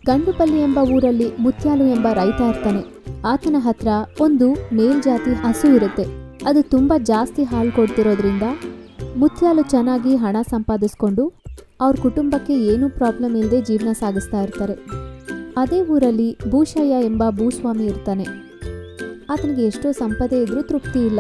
ಗಂಡುಪಲ್ಲಿ ಎಂಬ ಊರಲ್ಲಿ ಮುತ್ಯಾಲು ಎಂಬ ರೈತ ಇರ್ತಾನೆ ಆತನ ಹತ್ರ ಒಂದು ಮೇಲ್ಜಾತಿ ಹಸು ಇರುತ್ತೆ ಅದು ತುಂಬಾ ಜಾಸ್ತಿ ಹಾಲು ಕೊಡ್ತಿರೋದ್ರಿಂದ ಮುತ್ಯಾಲು ಚೆನ್ನಾಗಿ ಹಣ ಸಂಪಾದಿಸ್ಕೊಂಡು ಅವ್ರ ಕುಟುಂಬಕ್ಕೆ ಏನೂ ಪ್ರಾಬ್ಲಮ್ ಇಲ್ಲದೆ ಜೀವನ ಸಾಗಿಸ್ತಾ ಇರ್ತಾರೆ ಅದೇ ಊರಲ್ಲಿ ಭೂಷಯ್ಯ ಎಂಬ ಭೂಸ್ವಾಮಿ ಇರ್ತಾನೆ ಆತನಿಗೆ ಎಷ್ಟೋ ಸಂಪದೆ ಇದ್ರೂ ತೃಪ್ತಿ ಇಲ್ಲ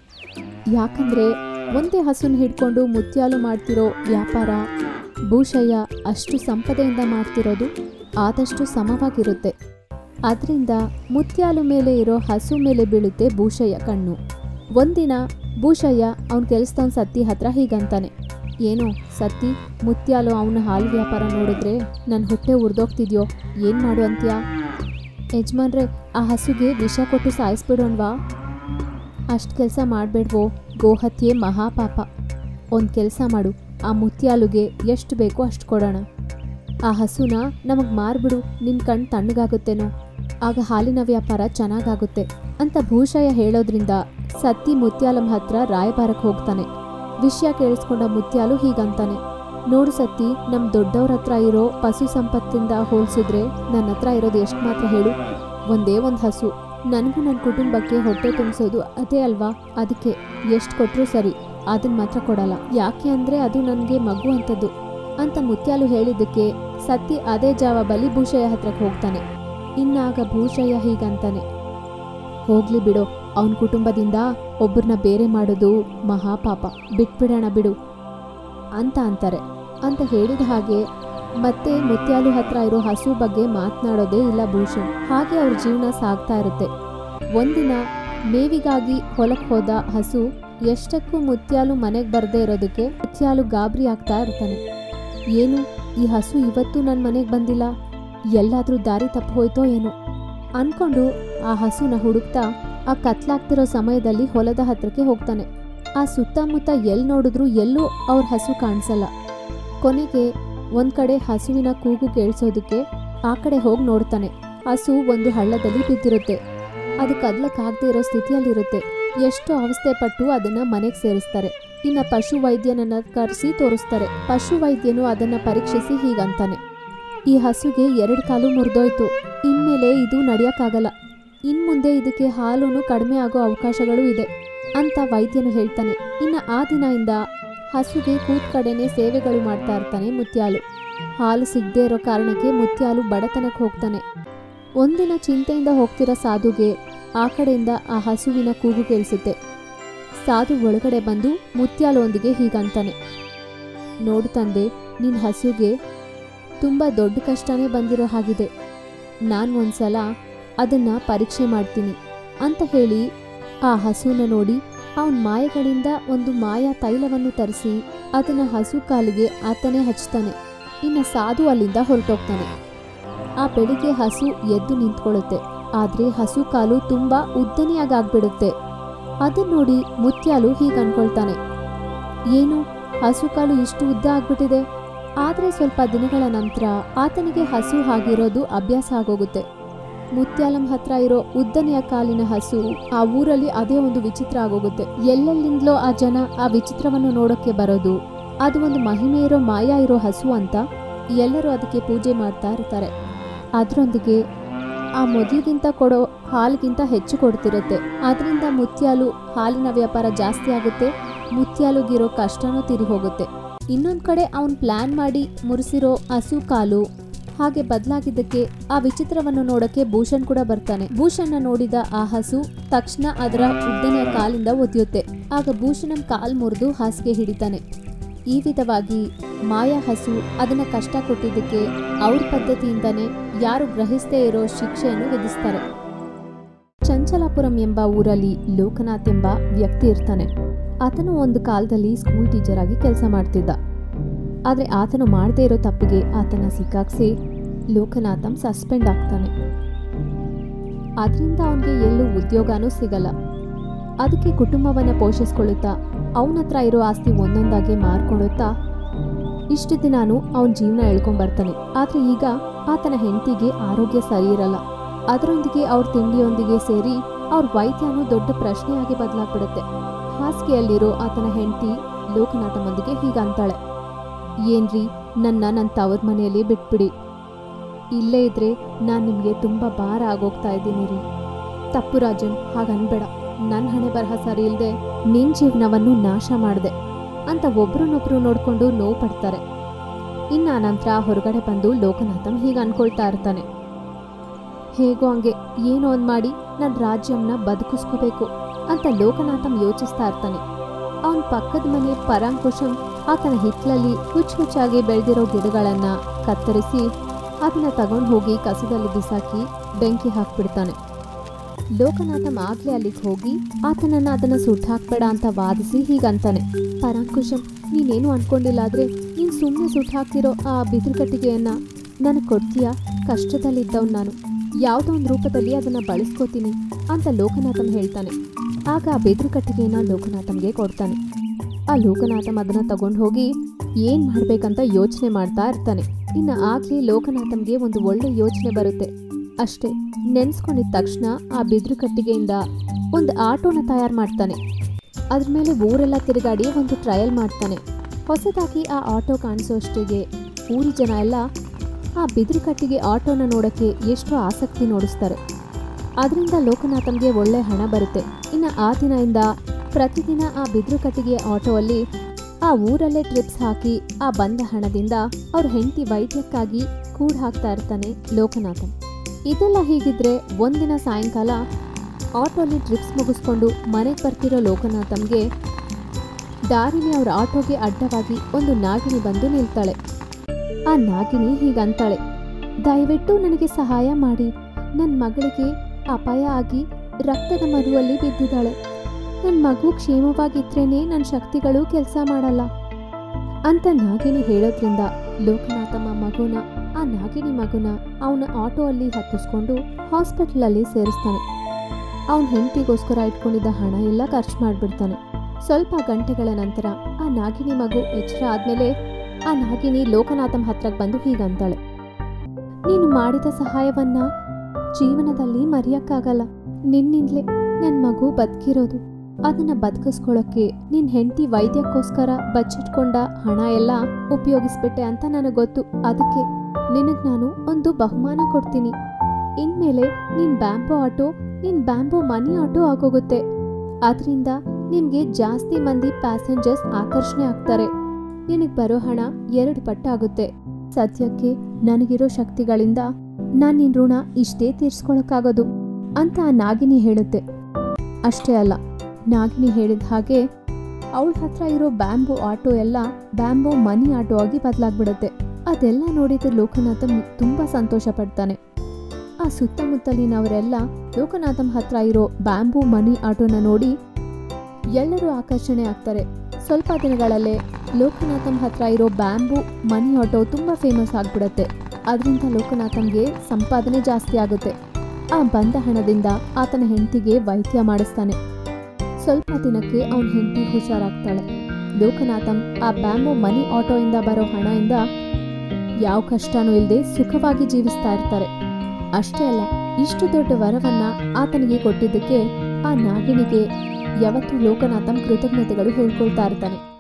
ಯಾಕಂದ್ರೆ ಒಂದೇ ಹಸುನ ಹಿಡ್ಕೊಂಡು ಮುತ್ಯಾಲು ಮಾಡ್ತಿರೋ ವ್ಯಾಪಾರ ಭೂಷಯ್ಯ ಅಷ್ಟು ಸಂಪದೆಯಿಂದ ಮಾಡ್ತಿರೋದು ಆದಷ್ಟು ಸಮವಾಗಿರುತ್ತೆ ಅದರಿಂದ ಮುತ್ಯಾಲು ಮೇಲೆ ಇರೋ ಹಸು ಮೇಲೆ ಬೀಳುತ್ತೆ ಭೂಷಯ್ಯ ಕಣ್ಣು ಒಂದಿನ ಭೂಷಯ್ಯ ಅವನ ಕೆಲಸದವನ್ ಸತ್ತಿ ಹತ್ರ ಹೀಗಂತಾನೆ ಏನೋ ಸತ್ತಿ ಮುತ್ಯಾಲು ಅವನ ಹಾಲು ವ್ಯಾಪಾರ ನೋಡಿದ್ರೆ ನನ್ನ ಹೊಟ್ಟೆ ಉರ್ದೋಗ್ತಿದ್ಯೋ ಏನು ಮಾಡು ಅಂತ್ಯಾ ಯಜಮಾನ್ರೆ ಆ ಹಸುಗೆ ವಿಷ ಕೊಟ್ಟು ಸಾಯಿಸ್ಬಿಡೋಣ್ವಾ ಅಷ್ಟು ಕೆಲಸ ಮಾಡಬೇಡ್ವೋ ಗೋಹತ್ಯೆ ಮಹಾಪಾಪ ಒಂದು ಕೆಲಸ ಮಾಡು ಆ ಮುತ್ಯಾಲುಗೆ ಎಷ್ಟು ಬೇಕೋ ಅಷ್ಟು ಕೊಡೋಣ ಆ ಹಸುನ ನಮಗೆ ಮಾರ್ಬಿಡು ನಿನ್ನ ಕಣ್ಣು ತಣ್ಣಗಾಗುತ್ತೇನೋ ಆಗ ಹಾಲಿನ ವ್ಯಾಪಾರ ಚೆನ್ನಾಗಾಗುತ್ತೆ ಅಂತ ಭೂಷಯ್ಯ ಹೇಳೋದ್ರಿಂದ ಸತ್ತಿ ಮುತ್ಯಾಲಂ ಹತ್ರ ರಾಯಭಾರಕ್ಕೆ ಹೋಗ್ತಾನೆ ವಿಷಯ ಕೇಳಿಸ್ಕೊಂಡ ಮುತ್ಯಾಲು ಹೀಗಂತಾನೆ ನೋಡು ಸತ್ತಿ ನಮ್ಮ ದೊಡ್ಡವ್ರ ಹತ್ರ ಇರೋ ಪಶು ಸಂಪತ್ತಿಂದ ಹೋಲಿಸಿದ್ರೆ ನನ್ನ ಹತ್ರ ಇರೋದು ಎಷ್ಟು ಮಾತ್ರ ಹೇಳು ಒಂದೇ ಒಂದು ಹಸು ನನಗೂ ನನ್ನ ಕುಟುಂಬಕ್ಕೆ ಹೊಟ್ಟೆ ತುಂಬಿಸೋದು ಅದೇ ಅಲ್ವಾ ಅದಕ್ಕೆ ಎಷ್ಟು ಕೊಟ್ಟರೂ ಸರಿ ಅದನ್ನ ಮಾತ್ರ ಕೊಡಲ್ಲ ಯಾಕೆ ಅಂದರೆ ಅದು ನನಗೆ ಮಗು ಅಂತದ್ದು ಅಂತ ಮುತ್ಯಾಲು ಹೇಳಿದ್ದಕ್ಕೆ ಸತ್ತಿ ಅದೇ ಜಾವ ಬಲಿ ಭೂಷಯ್ಯ ಹತ್ರಕ್ಕೆ ಹೋಗ್ತಾನೆ ಇನ್ನಾಗ ಭೂಷಯ್ಯ ಹೀಗಂತಾನೆ ಹೋಗ್ಲಿ ಬಿಡು ಅವನ ಕುಟುಂಬದಿಂದ ಒಬ್ಬರನ್ನ ಬೇರೆ ಮಾಡೋದು ಮಹಾಪಾಪ ಬಿಟ್ಬಿಡೋಣ ಬಿಡು ಅಂತ ಅಂತಾರೆ ಅಂತ ಹೇಳಿದ ಹಾಗೆ ಮತ್ತೆ ಮುತ್ಯಾಲು ಹತ್ರ ಇರೋ ಹಸು ಬಗ್ಗೆ ಮಾತನಾಡೋದೇ ಇಲ್ಲ ಭೂಷಣ್ ಹಾಗೆ ಅವ್ರ ಜೀವನ ಸಾಗ್ತಾ ಇರುತ್ತೆ ಒಂದಿನ ಮೇವಿಗಾಗಿ ಹೊಲಕ್ಕೆ ಹೋದ ಹಸು ಎಷ್ಟಕ್ಕೂ ಮುತ್ಯಾಲು ಮನೆಗೆ ಬರದೇ ಇರೋದಕ್ಕೆ ಮುತ್ಯಾಲು ಗಾಬರಿ ಆಗ್ತಾ ಇರ್ತಾನೆ ಏನು ಈ ಹಸು ಇವತ್ತು ನನ್ನ ಮನೆಗೆ ಬಂದಿಲ್ಲ ಎಲ್ಲಾದ್ರೂ ದಾರಿ ತಪ್ಪು ಹೋಯ್ತೋ ಏನೋ ಅನ್ಕೊಂಡು ಆ ಹಸುನ ಹುಡುಕ್ತಾ ಆ ಕತ್ಲಾಗ್ತಿರೋ ಸಮಯದಲ್ಲಿ ಹೊಲದ ಹತ್ರಕ್ಕೆ ಹೋಗ್ತಾನೆ ಆ ಸುತ್ತಮುತ್ತ ಎಲ್ಲಿ ನೋಡಿದ್ರೂ ಎಲ್ಲೂ ಅವ್ರ ಹಸು ಕಾಣಿಸಲ್ಲ ಕೊನೆಗೆ ಒಂದ್ ಕಡೆ ಹಸುವಿನ ಕೂಗು ಕೇಳಿಸೋದಕ್ಕೆ ಆ ಕಡೆ ಹೋಗಿ ನೋಡ್ತಾನೆ ಹಸು ಒಂದು ಹಳ್ಳದಲ್ಲಿ ಬಿದ್ದಿರುತ್ತೆ ಅದು ಕದ್ಲಕ್ಕಾಗದೇ ಇರೋ ಸ್ಥಿತಿಯಲ್ಲಿರುತ್ತೆ ಎಷ್ಟು ಅವಸ್ಥೆ ಪಟ್ಟು ಅದನ್ನ ಮನೆಗೆ ಸೇರಿಸ್ತಾರೆ ಇನ್ನ ಪಶು ವೈದ್ಯನನ್ನ ಕರೆಸಿ ತೋರಿಸ್ತಾರೆ ಪಶು ವೈದ್ಯನು ಅದನ್ನ ಪರೀಕ್ಷಿಸಿ ಹೀಗಂತಾನೆ ಈ ಹಸುಗೆ ಎರಡು ಕಾಲು ಮುರಿದೋಯ್ತು ಇನ್ಮೇಲೆ ಇದು ನಡೆಯಕ್ಕಾಗಲ್ಲ ಇನ್ ಮುಂದೆ ಇದಕ್ಕೆ ಹಾಲೂನು ಕಡಿಮೆ ಆಗೋ ಅವಕಾಶಗಳು ಇದೆ ಅಂತ ವೈದ್ಯನು ಹೇಳ್ತಾನೆ ಇನ್ನ ಆ ದಿನದಿಂದ ಹಸುಗೆ ಕೂತ್ ಕಡೆನೆ ಸೇವೆಗಳು ಮಾಡ್ತಾ ಇರ್ತಾನೆ ಮುತ್ಯಾಲು ಹಾಲು ಸಿಗದೆ ಇರೋ ಕಾರಣಕ್ಕೆ ಮುತ್ಯಾಲು ಬಡತನಕ್ಕೆ ಹೋಗ್ತಾನೆ ಒಂದಿನ ಚಿಂತೆಯಿಂದ ಹೋಗ್ತಿರೋ ಸಾಧುಗೆ ಆ ಕಡೆಯಿಂದ ಆ ಹಸುವಿನ ಕೂಗು ಕೇಳಿಸುತ್ತೆ ಸಾಧು ಒಳಗಡೆ ಬಂದು ಮುತ್ಯಾಲೊಂದಿಗೆ ಹೀಗಂತಾನೆ ನೋಡು ತಂದೆ ನಿನ್ನ ಹಸುಗೆ ತುಂಬ ದೊಡ್ಡ ಕಷ್ಟನೇ ಬಂದಿರೋ ಹಾಗಿದೆ ನಾನು ಒಂದ್ಸಲ ಅದನ್ನ ಪರೀಕ್ಷೆ ಮಾಡ್ತೀನಿ ಅಂತ ಹೇಳಿ ಆ ಹಸುನ ನೋಡಿ ಅವನ ಮಾಯಗಳಿಂದ ಒಂದು ಮಾಯಾ ತೈಲವನ್ನು ತರಿಸಿ ಅದನ್ನ ಹಸು ಕಾಲಿಗೆ ಆತನೇ ಹಚ್ತಾನೆ ಇನ್ನು ಸಾಧು ಅಲ್ಲಿಂದ ಹೊರಟೋಗ್ತಾನೆ ಆ ಬೆಳಿಗ್ಗೆ ಹಸು ಎದ್ದು ನಿಂತ್ಕೊಳ್ಳುತ್ತೆ ಆದ್ರೆ ಹಸು ಕಾಲು ತುಂಬಾ ಉದ್ದನೆಯಾಗ್ಬಿಡುತ್ತೆ ಅದನ್ನ ನೋಡಿ ಮುತ್ಯಾಲು ಹೀಗೆ ಅನ್ಕೊಳ್ತಾನೆ ಏನು ಹಸು ಕಾಲು ಇಷ್ಟು ಉದ್ದ ಆಗ್ಬಿಟ್ಟಿದೆ ಆದ್ರೆ ಸ್ವಲ್ಪ ದಿನಗಳ ನಂತರ ಆತನಿಗೆ ಹಸು ಆಗಿರೋದು ಅಭ್ಯಾಸ ಆಗೋಗುತ್ತೆ ಮುತ್ಯಾಲಂ ಹತ್ರ ಇರೋ ಉದ್ದನೆಯ ಕಾಲಿನ ಹಸು ಆ ಊರಲ್ಲಿ ಅದೇ ಒಂದು ವಿಚಿತ್ರ ಆಗೋಗುತ್ತೆ ಎಲ್ಲೆಲ್ಲಿಂದಲೋ ಆ ಜನ ಆ ವಿಚಿತ್ರವನ್ನು ನೋಡೋಕೆ ಬರೋದು ಅದು ಒಂದು ಮಹಿಮೆ ಇರೋ ಮಾಯ ಇರೋ ಹಸು ಅಂತ ಎಲ್ಲರೂ ಅದಕ್ಕೆ ಪೂಜೆ ಮಾಡ್ತಾ ಇರ್ತಾರೆ ಅದರೊಂದಿಗೆ ಆ ಮೊದಲಿಗಿಂತ ಕೊಡೋ ಹಾಲಿಗಿಂತ ಹೆಚ್ಚು ಕೊಡ್ತಿರುತ್ತೆ ಅದರಿಂದ ಮುತ್ಯಾಲು ಹಾಲಿನ ವ್ಯಾಪಾರ ಜಾಸ್ತಿ ಆಗುತ್ತೆ ಮುತ್ಯಾಲುಗಿರೋ ಕಷ್ಟನೂ ತೀರಿ ಹೋಗುತ್ತೆ ಇನ್ನೊಂದ್ ಕಡೆ ಅವನ್ ಪ್ಲಾನ್ ಮಾಡಿ ಮುರಿಸಿರೋ ಹಸು ಕಾಲು ಹಾಗೆ ಬದಲಾಗಿದ್ದಕ್ಕೆ ಆ ವಿಚಿತ್ರವನ್ನು ನೋಡಕ್ಕೆ ಭೂಷಣ್ ಕೂಡ ಬರ್ತಾನೆ ಭೂಷಣ್ನ ನೋಡಿದ ಆ ಹಸು ತಕ್ಷಣ ಅದರ ಉದ್ದನೆಯ ಕಾಲಿಂದ ಒದೆಯುತ್ತೆ ಆಗ ಭೂಷಣನ್ ಕಾಲ್ ಮುರಿದು ಹಾಸಿಗೆ ಹಿಡಿತಾನೆ ಈ ವಿಧವಾಗಿ ಮಾಯಾ ಹಸು ಅದನ್ನ ಕಷ್ಟ ಕೊಟ್ಟಿದ್ದಕ್ಕೆ ಅವ್ರ ಪದ್ಧತಿಯಿಂದನೇ ಯಾರು ಗ್ರಹಿಸದೇ ಇರೋ ಶಿಕ್ಷೆಯನ್ನು ವಿಧಿಸ್ತಾರೆ ಚಂಚಲಾಪುರಂ ಎಂಬ ಊರಲ್ಲಿ ಲೋಕನಾಥ್ ಎಂಬ ವ್ಯಕ್ತಿ ಇರ್ತಾನೆ ಆತನು ಒಂದು ಕಾಲದಲ್ಲಿ ಸ್ಕೂಲ್ ಟೀಚರ್ ಆಗಿ ಕೆಲಸ ಮಾಡ್ತಿದ್ದ ಆದರೆ ಆತನು ಮಾಡದೇ ಇರೋ ತಪ್ಪಿಗೆ ಆತನ ಸಿಕ್ಕಾಕ್ಸಿ ಲೋಕನಾಥಂ ಸಸ್ಪೆಂಡ್ ಆಗ್ತಾನೆ ಅದರಿಂದ ಅವನಿಗೆ ಎಲ್ಲೂ ಉದ್ಯೋಗನೂ ಸಿಗಲ್ಲ ಅದಕ್ಕೆ ಕುಟುಂಬವನ್ನ ಪೋಷಿಸ್ಕೊಳ್ಳುತ್ತಾ ಅವನ ಹತ್ರ ಇರೋ ಆಸ್ತಿ ಒಂದೊಂದಾಗಿ ಮಾರ್ಕೊಳ್ಳುತ್ತಾ ಇಷ್ಟು ದಿನಾನು ಅವನ ಜೀವನ ಎಳ್ಕೊಂಡ್ ಆದ್ರೆ ಈಗ ಆತನ ಹೆಂಡತಿಗೆ ಆರೋಗ್ಯ ಸರಿ ಇರಲ್ಲ ಅದರೊಂದಿಗೆ ಅವ್ರ ತಿಂಡಿಯೊಂದಿಗೆ ಸೇರಿ ಅವ್ರ ವೈದ್ಯನೂ ದೊಡ್ಡ ಪ್ರಶ್ನೆಯಾಗಿ ಬದಲಾಗ್ಬಿಡುತ್ತೆ ಹಾಸಿಗೆಯಲ್ಲಿರೋ ಆತನ ಹೆಂಡತಿ ಲೋಕನಾಥಮೊಂದಿಗೆ ಹೀಗಂತಾಳೆ ಏನ್ರಿ ನನ್ನ ನನ್ನ ತವರ ಮನೆಯಲ್ಲಿ ಬಿಟ್ಬಿಡಿ ಇಲ್ಲೇ ಇದ್ರೆ ನಾನು ನಿಮಗೆ ತುಂಬ ಭಾರ ಆಗೋಗ್ತಾ ಇದ್ದೀನಿ ರೀ ತಪ್ಪು ರಾಜನ್ ಹಾಗನ್ಬೇಡ ನನ್ನ ಹಣೆ ಬರಹ ಸರಿ ಇಲ್ಲದೆ ನಿನ್ನ ಜೀವನವನ್ನು ನಾಶ ಮಾಡಿದೆ ಅಂತ ಒಬ್ರನ್ನೊಬ್ರು ನೋಡ್ಕೊಂಡು ನೋವು ಪಡ್ತಾರೆ ಇನ್ನು ನಂತರ ಹೊರಗಡೆ ಬಂದು ಲೋಕನಾಥಂ ಹೀಗೆ ಅನ್ಕೊಳ್ತಾ ಇರ್ತಾನೆ ಹೇಗೋ ಹಂಗೆ ಏನೋ ಒಂದು ಮಾಡಿ ನನ್ನ ರಾಜ್ಯಂನ ಬದುಕಿಸ್ಕೋಬೇಕು ಅಂತ ಲೋಕನಾಥಂ ಯೋಚಿಸ್ತಾ ಇರ್ತಾನೆ ಅವನ ಪಕ್ಕದ ಮನೆ ಪರಾಂಕುಶಂ ಆತನ ಹಿತ್ತಲಲ್ಲಿ ಹುಚ್ಚು ಹುಚ್ಚಾಗಿ ಬೆಳೆದಿರೋ ಗಿಡಗಳನ್ನ ಕತ್ತರಿಸಿ ಅದನ್ನ ತಗೊಂಡು ಹೋಗಿ ಕಸದಲ್ಲಿ ಬಿಸಾಕಿ ಬೆಂಕಿ ಹಾಕ್ಬಿಡ್ತಾನೆ ಲೋಕನಾಥಂ ಆಗ್ಲೇ ಅಲ್ಲಿಗೆ ಹೋಗಿ ಆತನನ್ನ ಅದನ್ನ ಸುಟ್ಟು ಹಾಕ್ಬೇಡ ಅಂತ ವಾದಿಸಿ ಹೀಗಂತಾನೆ ಪರಾಂಕುಶಂ ನೀನೇನು ಅನ್ಕೊಂಡಿಲ್ಲ ಆದ್ರೆ ನೀನು ಸುಮ್ಮನೆ ಸುಟ್ಟು ಹಾಕ್ತಿರೋ ಆ ಬಿದಿರು ಕಟ್ಟಿಗೆಯನ್ನ ನನಗೆ ಕೊಡ್ತೀಯಾ ಕಷ್ಟದಲ್ಲಿದ್ದವ್ ನಾನು ಯಾವುದೋ ಒಂದು ರೂಪದಲ್ಲಿ ಅದನ್ನ ಬಳಸ್ಕೋತೀನಿ ಅಂತ ಲೋಕನಾಥಂ ಹೇಳ್ತಾನೆ ಆಗ ಆ ಬೆದ್ರು ಕಟ್ಟಿಗೆಯನ್ನ ಲೋಕನಾಥಂಗೆ ಕೊಡ್ತಾನೆ ಆ ಲೋಕನಾಥಂ ಅದನ್ನ ತಗೊಂಡು ಹೋಗಿ ಏನ್ ಮಾಡ್ಬೇಕಂತ ಯೋಚನೆ ಮಾಡ್ತಾ ಇರ್ತಾನೆ ಇನ್ನು ಆಗ್ಲೇ ಲೋಕನಾಥಂಗೆ ಒಂದು ಒಳ್ಳೆ ಯೋಚನೆ ಬರುತ್ತೆ ಅಷ್ಟೇ ನೆನ್ಸ್ಕೊಂಡಿದ ತಕ್ಷಣ ಆ ಬಿದ್ರು ಕಟ್ಟಿಗೆಯಿಂದ ಒಂದು ಆಟೋನ ತಯಾರು ಮಾಡ್ತಾನೆ ಅದ್ರ ಮೇಲೆ ಊರೆಲ್ಲ ತಿರುಗಾಡಿ ಒಂದು ಟ್ರಯಲ್ ಮಾಡ್ತಾನೆ ಹೊಸದಾಗಿ ಆ ಆಟೋ ಕಾಣಿಸೋಷ್ಟಿಗೆ ಊರಿ ಜನ ಎಲ್ಲ ಆ ಬಿದ್ರು ಕಟ್ಟಿಗೆ ಆಟೋನ ನೋಡೋಕ್ಕೆ ಎಷ್ಟು ಆಸಕ್ತಿ ನೋಡಿಸ್ತಾರೆ ಅದರಿಂದ ಲೋಕನಾಥನ್ಗೆ ಒಳ್ಳೆ ಹಣ ಬರುತ್ತೆ ಇನ್ನು ಆ ದಿನದಿಂದ ಪ್ರತಿದಿನ ಆ ಬಿದ್ರು ಕಟ್ಟಿಗೆ ಆಟೋ ಅಲ್ಲಿ ಆ ಊರಲ್ಲೇ ಟ್ರಿಪ್ಸ್ ಹಾಕಿ ಆ ಬಂದ ಹಣದಿಂದ ಅವ್ರ ಹೆಂಡತಿ ವೈದ್ಯಕ್ಕಾಗಿ ಕೂಡ್ ಹಾಕ್ತಾ ಇರ್ತಾನೆ ಲೋಕನಾಥನ್ ಇದೆಲ್ಲ ಹೀಗಿದ್ರೆ ಒಂದಿನ ಸಾಯಂಕಾಲ ಆಟೋಲಿ ಟ್ರಿಪ್ಸ್ ಮುಗಿಸ್ಕೊಂಡು ಮನೆಗೆ ಬರ್ತಿರೋ ಲೋಕನಾಥನ್ಗೆ ದಾರಿಲಿ ಅವ್ರ ಆಟೋಗೆ ಅಡ್ಡವಾಗಿ ಒಂದು ನಾಗಿನಿ ಬಂದು ನಿಲ್ತಾಳೆ ಆ ನಾಗಿನಿ ಹೀಗಂತಾಳೆ ದಯವಿಟ್ಟು ನನಗೆ ಸಹಾಯ ಮಾಡಿ ನನ್ನ ಮಗಳಿಗೆ ಅಪಾಯ ಆಗಿ ರಕ್ತದ ಮರುವಲ್ಲಿ ಬಿದ್ದಿದ್ದಾಳೆ ನನ್ನ ಮಗು ಕ್ಷೇಮವಾಗಿದ್ರೇನೆ ನನ್ನ ಶಕ್ತಿಗಳು ಕೆಲಸ ಮಾಡಲ್ಲ ಅಂತ ನಾಗಿನಿ ಹೇಳೋದ್ರಿಂದ ಲೋಕನಾಥಮ್ಮ ಮಗುನ ಆ ನಾಗಿನಿ ಮಗುನ ಅವನ ಆಟೋ ಅಲ್ಲಿ ಹತ್ತಿಸ್ಕೊಂಡು ಹಾಸ್ಪಿಟಲಲ್ಲಿ ಸೇರಿಸ್ತಾನೆ ಅವನ ಹೆಂಡತಿಗೋಸ್ಕರ ಇಟ್ಕೊಂಡಿದ್ದ ಹಣ ಎಲ್ಲ ಖರ್ಚು ಮಾಡಿಬಿಡ್ತಾನೆ ಸ್ವಲ್ಪ ಗಂಟೆಗಳ ನಂತರ ಆ ನಾಗಿನಿ ಮಗು ಎಚ್ಚರ ಆದ್ಮೇಲೆ ಆ ನಾಗಿನಿ ಲೋಕನಾಥಂ ಹತ್ರಕ್ಕೆ ಬಂದು ಹೀಗಂತಾಳೆ ನೀನು ಮಾಡಿದ ಸಹಾಯವನ್ನ ಜೀವನದಲ್ಲಿ ಮರೆಯಕ್ಕಾಗಲ್ಲ ನಿನ್ನಿಂದಲೇ ನನ್ನ ಮಗು ಬದುಕಿರೋದು ಅದನ್ನ ಬದುಕಿಸ್ಕೊಳ್ಳೋಕೆ ನಿನ್ ಹೆಂಡತಿ ವೈದ್ಯಕ್ಕೋಸ್ಕರ ಬಚ್ಚಿಟ್ಕೊಂಡ ಹಣ ಎಲ್ಲ ಉಪಯೋಗಿಸ್ಬಿಟ್ಟೆ ಅಂತ ನನಗೆ ಗೊತ್ತು ಅದಕ್ಕೆ ನಿನಗ್ ನಾನು ಒಂದು ಬಹುಮಾನ ಕೊಡ್ತೀನಿ ಇನ್ಮೇಲೆ ನಿನ್ ಬ್ಯಾಂಬೋ ಆಟೋ ನಿನ್ ಬ್ಯಾಂಬೋ ಮನಿ ಆಟೋ ಆಗೋಗುತ್ತೆ ಅದರಿಂದ ನಿಮ್ಗೆ ಜಾಸ್ತಿ ಮಂದಿ ಪ್ಯಾಸೆಂಜರ್ಸ್ ಆಕರ್ಷಣೆ ಆಗ್ತಾರೆ ನಿನಗ್ ಬರೋ ಹಣ ಎರಡು ಪಟ್ಟಾಗುತ್ತೆ ಸದ್ಯಕ್ಕೆ ನನಗಿರೋ ಶಕ್ತಿಗಳಿಂದ ನಾನ್ ನಿನ್ ಋಣ ಇಷ್ಟೇ ತೀರ್ಸ್ಕೊಳಕ್ಕಾಗೋದು ಅಂತ ಆ ನಾಗಿನಿ ಹೇಳುತ್ತೆ ಅಷ್ಟೇ ಅಲ್ಲ ನಾಗಿನಿ ಹೇಳಿದ ಹಾಗೆ ಅವಳ ಹತ್ರ ಇರೋ ಬ್ಯಾಂಬೋ ಆಟೋ ಎಲ್ಲ ಬ್ಯಾಂಬೋ ಮನಿ ಆಟೋ ಆಗಿ ಬದಲಾಗ್ಬಿಡುತ್ತೆ ಅದೆಲ್ಲ ನೋಡಿದ ಲೋಕನಾಥಂ ತುಂಬಾ ಸಂತೋಷ ಪಡ್ತಾನೆ ಆ ಸುತ್ತಮುತ್ತಲಿನವರೆಲ್ಲ ಲೋಕನಾಥಂ ಹತ್ರ ಇರೋ ಬ್ಯಾಂಬೂ ಮನಿ ಆಟೋನ ನೋಡಿ ಎಲ್ಲರೂ ಆಕರ್ಷಣೆ ಆಗ್ತಾರೆ ಸ್ವಲ್ಪ ದಿನಗಳಲ್ಲೇ ಲೋಕನಾಥಂ ಹತ್ರ ಇರೋ ಬ್ಯಾಂಬೂ ಮನಿ ಆಟೋ ತುಂಬ ಫೇಮಸ್ ಆಗ್ಬಿಡುತ್ತೆ ಅದರಿಂದ ಲೋಕನಾಥಂಗೆ ಸಂಪಾದನೆ ಜಾಸ್ತಿ ಆಗುತ್ತೆ ಆ ಬಂದ ಹಣದಿಂದ ಆತನ ಹೆಂಡತಿಗೆ ವೈದ್ಯ ಮಾಡಿಸ್ತಾನೆ ಸ್ವಲ್ಪ ದಿನಕ್ಕೆ ಅವನ ಹೆಂಡತಿ ಹುಷಾರಾಗ್ತಾಳೆ ಲೋಕನಾಥಂ ಆ ಬ್ಯಾಂಬೋ ಮನಿ ಆಟೋಯಿಂದ ಬರೋ ಹಣದಿಂದ ಯಾವ ಕಷ್ಟನೂ ಇಲ್ಲದೆ ಸುಖವಾಗಿ ಜೀವಿಸ್ತಾ ಇರ್ತಾರೆ ಅಷ್ಟೇ ಅಲ್ಲ ಇಷ್ಟು ದೊಡ್ಡ ವರವನ್ನ ಆತನಿಗೆ ಕೊಟ್ಟಿದ್ದಕ್ಕೆ ಆ ನಾಗಿನಿಗೆ ಯಾವತ್ತೂ ಲೋಕನಾಥಂ ಕೃತಜ್ಞತೆಗಳು ಹೇಳ್ಕೊಳ್ತಾ ಇರ್ತಾನೆ